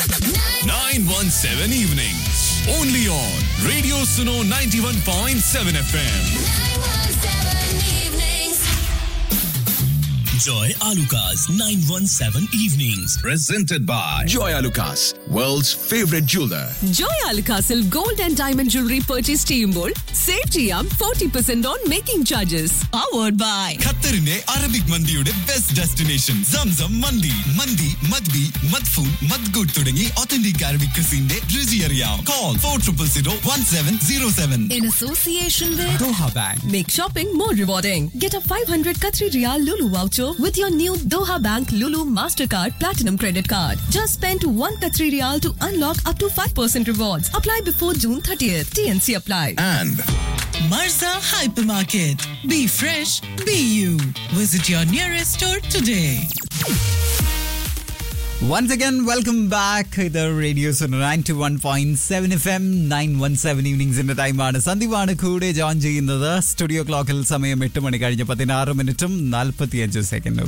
917 evenings. Only on Radio Suno 91.7 FM. Joy Alukas 917 Evenings. Presented by Joy Lucas, world's favorite jeweler. Joy അൽക്കാസിൽ gold and diamond jewellery purchase ചെയ്യുമ്പോൾ save ചെയ്യാം forty percent on making charges powered by ഖത്തറിന്റെ Arabic മന്തിയുടെ best destination Zamzam മന്തി മന്തി മദ്ബി മദ്ഫൂൻ മദ്ഗൂട്ട് തുടങ്ങി ഒത്തന്റിക് അറബിക് ക്രിസിന്റെ രുചി അറിയാം call four triple zero one seven zero seven In association with Doha Bank. Make shopping more rewarding. Get a 500 Qatari Riyal Lulu voucher with your new Doha Bank Lulu Mastercard Platinum Credit Card. Just spend 1 Qatari Riyal to unlock up to 5% rewards. Apply before June 30th. TNC apply. And Marza Hypermarket. Be fresh, be you. Visit your nearest store today. Once again, welcome back. ഇത് radio ninety one point seven F M nine one seven ഈവനിങ്സിന്റെ ടൈമാണ് സന്ദീപാണ് കൂടെ join ചെയ്യുന്നത് studio ക്ലോക്കിൽ സമയം എട്ട് മണി കഴിഞ്ഞ് പതിനാറ് മിനിറ്റും നാൽപ്പത്തിയഞ്ച് സെക്കൻഡും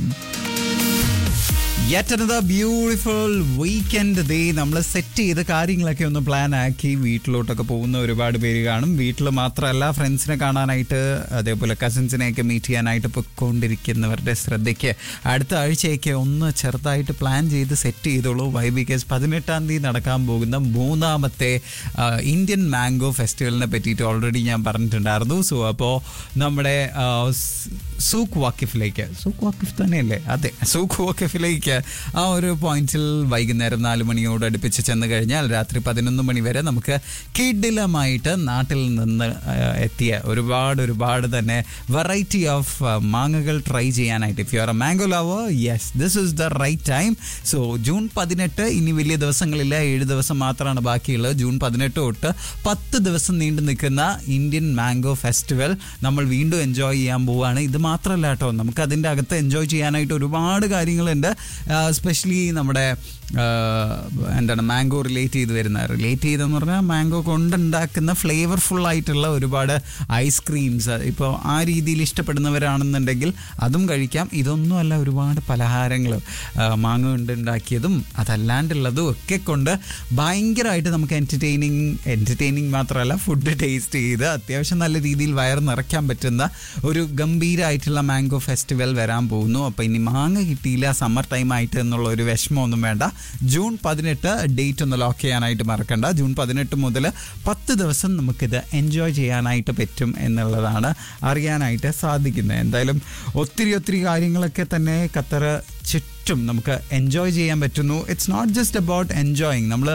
yet another beautiful weekend day നമ്മൾ സെറ്റ് ചെയ്ത കാര്യങ്ങളൊക്കെ ഒന്ന് പ്ലാൻ ആക്കി വീട്ടിലോട്ടൊക്കെ പോകുന്ന ഒരുപാട് പേര് കാണും വീട്ടിൽ മാത്രമല്ല ഫ്രണ്ട്സിനെ കാണാനായിട്ട് അതേപോലെ കസിൻസിനെയൊക്കെ മീറ്റ് ചെയ്യാനായിട്ട് പൊയ്ക്കൊണ്ടിരിക്കുന്നവരുടെ ശ്രദ്ധയ്ക്ക് അടുത്ത ആഴ്ചയൊക്കെ ഒന്ന് ചെറുതായിട്ട് പ്ലാൻ ചെയ്ത് സെറ്റ് ചെയ്തോളൂ വൈ ബിക്കോസ് പതിനെട്ടാം തീയതി നടക്കാൻ പോകുന്ന മൂന്നാമത്തെ ആ, ഇന്ത്യൻ മാംഗോ ഫെസ്റ്റിവലിനെ പറ്റിയിട്ട് ഓൾറെഡി ഞാൻ പറഞ്ഞിട്ടുണ്ടായിരുന്നു സോ അപ്പോൾ നമ്മുടെ ആ, സ്- സൂക്ക് വാക്കിഫിലേക്ക് സൂക്ക് വാക്കിഫ് തന്നെയല്ലേ അതെ സൂക്ക് വാക്കിഫിലേക്ക് ആ ഒരു പോയിന്റിൽ വൈകുന്നേരം നാല് മണിയോട് അടുപ്പിച്ച് ചെന്ന് കഴിഞ്ഞാൽ രാത്രി പതിനൊന്ന് മണി വരെ നമുക്ക് കിഡിലമായിട്ട് നാട്ടിൽ നിന്ന് ആ, എത്തിയ ഒരുപാട് ഒരുപാട് തന്നെ വെറൈറ്റി ഓഫ് മാങ്ങകൾ ട്രൈ ചെയ്യാനായിട്ട് if you are a mango lover yes this is the right time so June പതിനെട്ട് ഇനി വലിയ ദിവസങ്ങളില്ല ഏഴ് ദിവസം മാത്രമാണ് ബാക്കിയുള്ളത് ജൂൺ പതിനെട്ട് തൊട്ട് പത്ത് ദിവസം നീണ്ടു നിൽക്കുന്ന ഇന്ത്യൻ മാംഗോ ഫെസ്റ്റിവൽ നമ്മൾ വീണ്ടും എൻജോയ് ചെയ്യാൻ പോവുകയാണ് ഇത് മാത്രമല്ല കേട്ടോ നമുക്ക് അതിൻ്റെ അകത്ത് എൻജോയ് ചെയ്യാനായിട്ട് ഒരുപാട് കാര്യങ്ങളുണ്ട് സ്പെഷ്യലി നമ്മുടെ ആ, എന്താണ് മാംഗോ റിലേറ്റ് ചെയ്ത് വരുന്ന റിലേറ്റ് ചെയ്തെന്ന് പറഞ്ഞാൽ മാംഗോ കൊണ്ടുണ്ടാക്കുന്ന ഫ്ലേവർഫുൾ ആയിട്ടുള്ള ഒരുപാട് ഐസ്ക്രീംസ് ഇപ്പോൾ ആ രീതിയിൽ ഇഷ്ടപ്പെടുന്നവരാണെന്നുണ്ടെങ്കിൽ അതും കഴിക്കാം ഇതൊന്നുമല്ല ഒരുപാട് പലഹാരങ്ങൾ മാങ്ങ കൊണ്ട് ഉണ്ടാക്കിയതും അതല്ലാണ്ടുള്ളതും ഒക്കെ കൊണ്ട് ഭയങ്കരമായിട്ട് നമുക്ക് എൻ്റർടൈനിങ് എൻ്റർടൈനിങ് മാത്രമല്ല ഫുഡ് ടേസ്റ്റ് ചെയ്ത് അത്യാവശ്യം നല്ല രീതിയിൽ വയർ നിറയ്ക്കാൻ പറ്റുന്ന ഒരു ഗംഭീരമായിട്ടുള്ള മാംഗോ ഫെസ്റ്റിവൽ വരാൻ പോകുന്നു അപ്പോൾ ഇനി മാങ്ങ കിട്ടിയില്ല സമ്മർ ടൈം ആയിട്ട് എന്നുള്ള ഒരു വിഷമമൊന്നും വേണ്ട ജൂൺ പതിനെട്ട് ഡേറ്റ് ഒന്ന് ലോക്ക് ചെയ്യാനായിട്ട് മറക്കണ്ട ജൂൺ പതിനെട്ട് മുതൽ പത്ത് ദിവസം നമുക്കിത് എൻജോയ് ചെയ്യാനായിട്ട് പറ്റും എന്നുള്ളതാണ് അറിയാനായിട്ട് സാധിക്കുന്നത് എന്തായാലും ഒത്തിരി ഒത്തിരി കാര്യങ്ങളൊക്കെ തന്നെ ഖത്തർ ചുറ്റും നമുക്ക് എൻജോയ് ചെയ്യാൻ പറ്റുന്നു it's not just about enjoying നമ്മൾ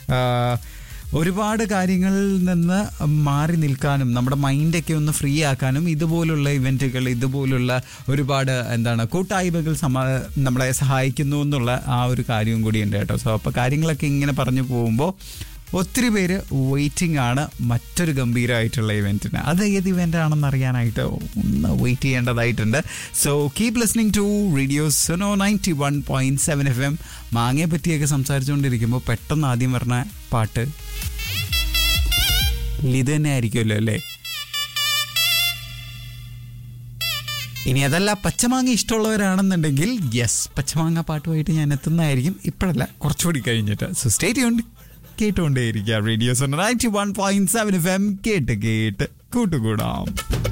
ഒരുപാട് കാര്യങ്ങളിൽ നിന്ന് മാറി നിൽക്കാനും നമ്മുടെ മൈൻഡൊക്കെ ഒന്ന് ഫ്രീ ആക്കാനും ഇതുപോലുള്ള ഇവൻറ്റുകൾ ഇതുപോലുള്ള ഒരുപാട് എന്താണ് കൂട്ടായ്മകൾ സമ നമ്മളെ സഹായിക്കുന്നു എന്നുള്ള ആ ഒരു കാര്യവും കൂടിയുണ്ട് കേട്ടോ സോ അപ്പോൾ കാര്യങ്ങളൊക്കെ ഇങ്ങനെ പറഞ്ഞു പോകുമ്പോൾ ഒത്തിരി പേര് വെയിറ്റിംഗ് ആണ് മറ്റൊരു ഗംഭീരമായിട്ടുള്ള ഇവൻറ്റിന് അത് ഏത് ഇവൻ്റ് ആണെന്ന് അറിയാനായിട്ട് ഒന്ന് വെയിറ്റ് ചെയ്യേണ്ടതായിട്ടുണ്ട് so keep listening to radio Suno ninety one point seven F M മാങ്ങയെ പറ്റിയൊക്കെ സംസാരിച്ചുകൊണ്ടിരിക്കുമ്പോൾ പെട്ടെന്ന് ആദ്യം പറഞ്ഞ പാട്ട് ഇത് തന്നെ ആയിരിക്കുമല്ലോ അല്ലേ ഇനി അതല്ല പച്ചമാങ്ങ ഇഷ്ടമുള്ളവരാണെന്നുണ്ടെങ്കിൽ യെസ് പച്ചമാങ്ങ പാട്ടുമായിട്ട് ഞാൻ എത്തുന്നതായിരിക്കും ഇപ്പോഴല്ല കുറച്ചുകൂടി കഴിഞ്ഞിട്ട് സോ സ്റ്റേറ്റ് ഉണ്ട് കേട്ടുകൊണ്ടേയിരിക്കുക radios ninety one point seven F M കേട്ട് കേട്ട് കൂട്ടുകൂടാം